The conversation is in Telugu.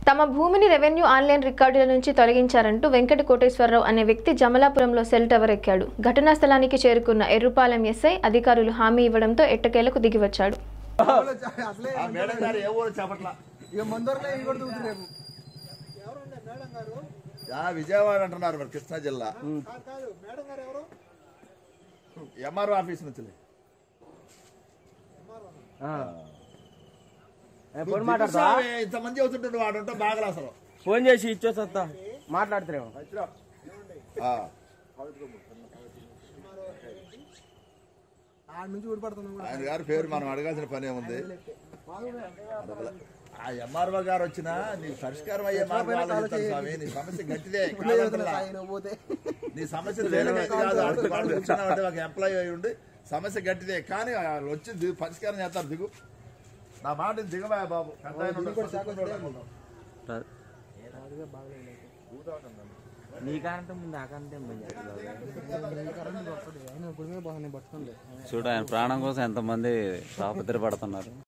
తమ భూమిని రెవెన్యూ ఆన్లైన్ రికార్డుల నుంచి తొలగించారంటూ వెంకట కోటేశ్వరరావు అనే వ్యక్తి జమలాపురంలో సెల్ టవర్ ఎక్కాడు ఘటనా స్థలానికి చేరుకున్న ఎర్రుపాలెం ఎస్ఐ అధికారులు హామీ ఇవ్వడంతో ఎట్టకేలకు దిగివచ్చాడు అసలే ఆ మేడం గారు ఏ ఊరు చెప్పట్లా ఇక మందూరులో ఇవి కూడా దిగుతుంది రేపు ఆ, విజయవాడ అంటున్నారు మరి కృష్ణా జిల్లా ఎంఆర్ఓ ఆఫీస్ నుంచి ఫోన్ మాట్లాడతా ఇంతమంది అవుతుంటాడు వాడు ఉంటే బాగా అసలు ఫోన్ చేసి ఇచ్చొస్తా మాట్లాడుతున్నాము ఆ, ఆడ నుంచి ఊడిపడుతున్నాం కూడా ఆయన గారి పేరు మనం అడగాల్సిన పని ఏముంది అడగలే. ఆ ఎంఆర్ఓ గారు వచ్చినా నీకు పరిష్కారం అయ్యే మార్గం ఆలోచిస్తాను స్వామి నీ సమస్య గట్టిదే కాదంటున్నా. ఆయన పోతే నీ సమస్య తేలికైంది కాదు అడుగు వాడు కూర్చున్నావంటే ఒక ఎంప్లాయీ అయి ఉండి సమస్య గట్టిదే కానీ వాళ్ళు వచ్చి దిగు పరిష్కారం చేస్తారు దిగు నా మాట దిగవా బాబు పెద్ద ఆయన ఉన్నాడు, చదువుకున్నాడు అనుకుంటాం. నీకంటే ముందు నాకంటే ముందు ఆయన గుడి మీద బాగానే పట్టుకోండి చూడు ఆయన ప్రాణం కోసం ఎంతమంది తాపత్ర పడుతున్నారు